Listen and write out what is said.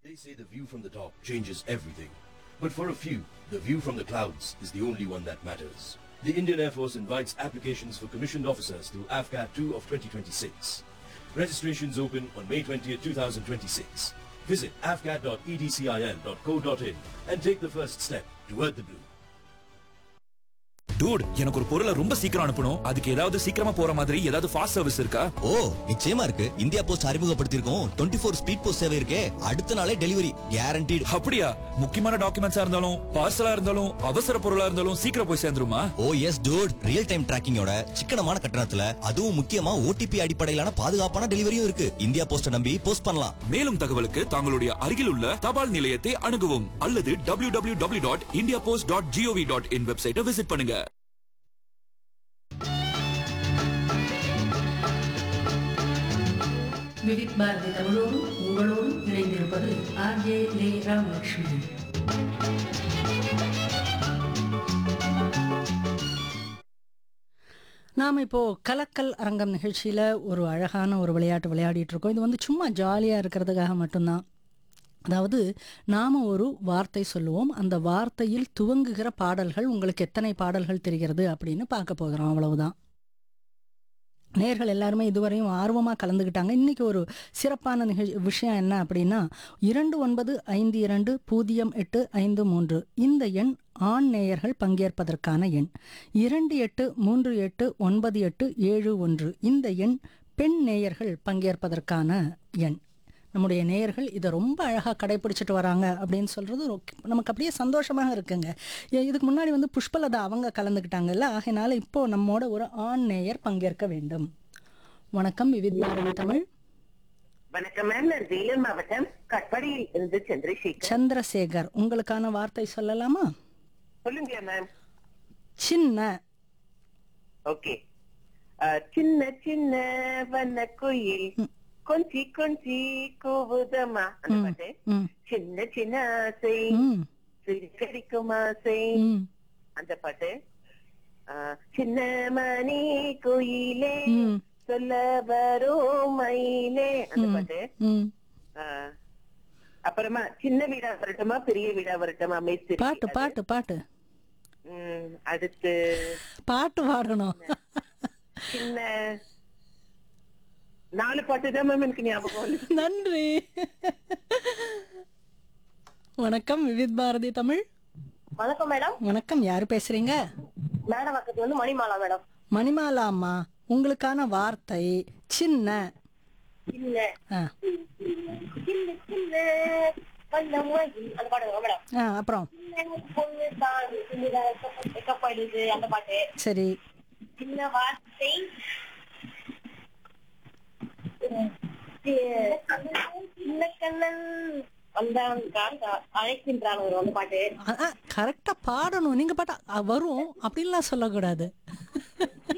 They say the view from the top changes everything. But for a few, the view from the clouds is the only one that matters. The Indian Air Force invites applications for commissioned officers through AFCAT 2 of 2026. Registrations open on May 20th, 2026. Visit afcat.edcil.co.in and take the first step toward the blue. Dude எனக்கு ஒரு பொருளை ரொம்ப சீக்கிரம் அனுப்பணும் அதுக்கு ஏதாவது சீக்கிரமா போற மாதிரி ஏதாவது ஃபாஸ்ட் சர்வீஸ் இருக்கா ஓ நிச்சயமா இருக்கு இந்தியா போஸ்ட் அறிமுகப்படுத்தியிருக்கோம் டுவெண்ட்டி ஃபோர் ஸ்பீட் போஸ்ட் சேவை இருக்கே அடுத்த நாளே டெலிவரி கேரண்டீடு அப்படியா முக்கியமான டாக்குமெண்ட்ஸா இருந்தாலும் பார்சலா இருந்தாலும் அவசர பொருளா இருந்தாலும் சீக்கிரம் போய் சேர்ந்துருமா oh yes dude real time டிராக்கிங்கோட சிக்கனமான கட்டணத்துல அதுவும் முக்கியமா ஓடிபி அடிப்படையிலான பாதுகாப்பான டெலிவரியும் இருக்கு இந்தியா போஸ்ட நம்பி போஸ்ட் பண்ணலாம் மேலும் தகவலுக்கு தங்களுடைய அருகில் உள்ள தபால் நிலையத்தை அணுகவும் அல்லது W W W dot India post dot G O V dot in வெப்சைட்டை விசிட் பண்ணுங்க விவித் பாரதி தமிழோடும் உங்களோடும் இணைந்திருப்பது ஆர்ஜே லே ராமலட்சுமி நாம் இப்போது கலக்கல் அரங்கம் நிகழ்ச்சியில் ஒரு அழகான ஒரு விளையாட்டு விளையாடிட்டு இருக்கோம் இது வந்து சும்மா ஜாலியாக இருக்கிறதுக்காக மட்டும்தான் அதாவது நாம் ஒரு வார்த்தை சொல்லுவோம் அந்த வார்த்தையில் துவங்குகிற பாடல்கள் உங்களுக்கு எத்தனை பாடல்கள் தெரிகிறது அப்படின்னு பார்க்க போகிறோம் அவ்வளவுதான் நேர்கள் எல்லாருமே இதுவரையும் ஆர்வமாக கலந்துக்கிட்டாங்க இன்றைக்கி ஒரு சிறப்பான நிகழ் விஷயம் என்ன அப்படின்னா இரண்டு ஒன்பது ஐந்து இரண்டு பூஜ்ஜியம் எட்டு ஐந்து மூன்று இந்த எண் ஆண் நேயர்கள் பங்கேற்பதற்கான எண் இரண்டு எட்டு மூன்று எட்டு ஒன்பது எட்டு ஏழு ஒன்று இந்த எண் பெண் நேயர்கள் பங்கேற்பதற்கான எண் நம்முடைய நேயர்கள் இதை ரொம்ப அழகாக கடைபிடிச்சிட்டு வராங்க அப்படின்னு சொல்கிறது நமக்கு அப்படியே சந்தோஷமாக இருக்குங்க ஏ, இதுக்கு முன்னாடி வந்து புஷ்பலதா அவங்க கலந்துக்கிட்டாங்கல்ல ஆகையினால இப்போ நம்மோட ஒரு ஆண் நேயர் பங்கேற்க வேண்டும் வணக்கம் விவித் பாரதி தமிழ் வணக்கம் மேம் நான் வேலூர் மாவட்டம் கட்பாடியில் இருந்து சந்திரசேகர் சந்திரசேகர் உங்களுக்கான வார்த்தை சொல்லலாமா சொல்லுங்க மேம் சின்ன ஓகே சின்ன சின்ன வண்ண குயில் கொஞ்சி கொஞ்சி கூவுதம்மா அந்த பாட்டு ம் சின்ன சின்ன ஆசை ம் சிரிக்கடிக்கும் ஆசை ம் அந்த பாட்டு ஆ, சின்ன மணி குயிலே ம். சொல்ல வரும் மயிலே அந்த பாட்டு ம் ஆ, அப்புறமா சின்ன வீடா வரட்டுமா பெரிய வீடா வரட்டுமா மேஸ்திரி பாட்டு பாட்டு பாட்டு ம், அடுத்து பாட்டு பாடணும் சின்ன நாலு பாட்டு தான் மேம் எனக்கு ஞாபகம் வருது. நன்றி வணக்கம் விவித் பாரதி தமிழ் வணக்கம் மேடம் வணக்கம் யாரு பேசுறீங்க மேடம் பக்கத்து வந்து மணிமாலா மேடம் மணிமாலா அம்மா உங்களுக்கான வார்த்தை சின்ன இல்ல ஆ, சின்ன சின்ன வண்ண மயில் அந்த பாட்டு மேடம் ஆ, அப்புறம் சின்ன பொண்ணு தான் சின்னதா வைக்கப்படுது அந்த பாட்டு சரி சின்ன வார்த்தை சின்ன கண்ணன் வந்தான் அழைக்கின்றான் ஒரு அந்த பாட்டு கரெக்டா பாடணும் நீங்க பாட்டா அ, வரும் அப்படின்லாம் சொல்லக்கூடாது